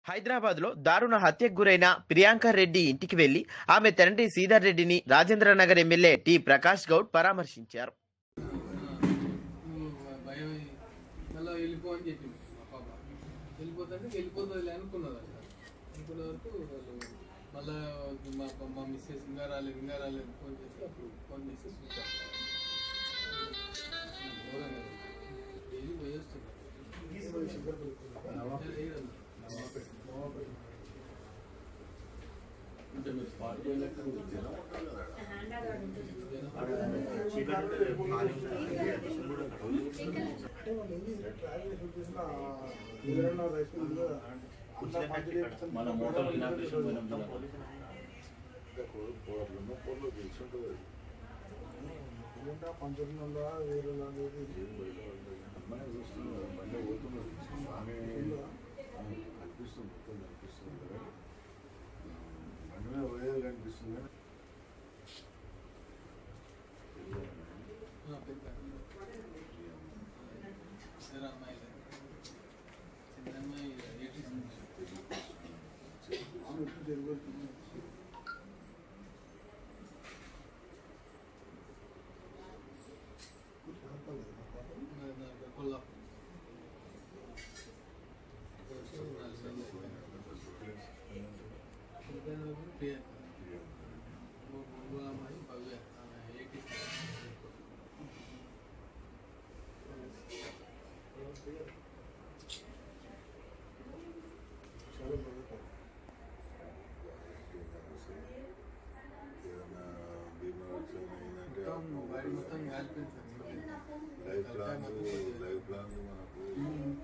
హైదరాబాద్ లో దారుణ హత్యకు గురైన ప్రియాంక రెడ్డి ఇంటికి వెళ్లి ఆమె తండ్రి శ్రీధర్ రెడ్డిని రాజేంద్ర నగర్ ఎమ్మెల్యే టి ప్రకాష్ గౌడ్ పరామర్శించారు నువ్వు భయం అయ్యి మళ్ళీ వెళ్ళిపో అని చెప్పింది మా పాప వెళ్ళిపోతుంటే వెళ్ళిపోతుంది అనుకున్నది అట్లా అనుకున్న వరకు వాళ్ళు మళ్ళా మా మా మిస్సెస్ ఇంకా రాలేదు ఇంకా రాలేదు ఫోన్ చేసి అప్పుడు ఫోన్ చేసి స్విచ్ ఆఫ్ ఘోరంగా డైలీ పోయేస్తున్నారు మన మోటార్ ఇనాగ్రేషన్ పోయినాం కదా. కనిపిస్తుంది ఆ, పెద్ద ఇద్దరు అమ్మాయిలు చిన్న అమ్మాయి ఎయిటీ కొల్లాపూర్ ప్రియాంక అమ్మాయి భవ్య ఆమె ఎయిటీ ఏదైనా బీమా వచ్చిందంటే మొత్తం బాడీ మొత్తం కాలిపోయింది sir life long life long మనకు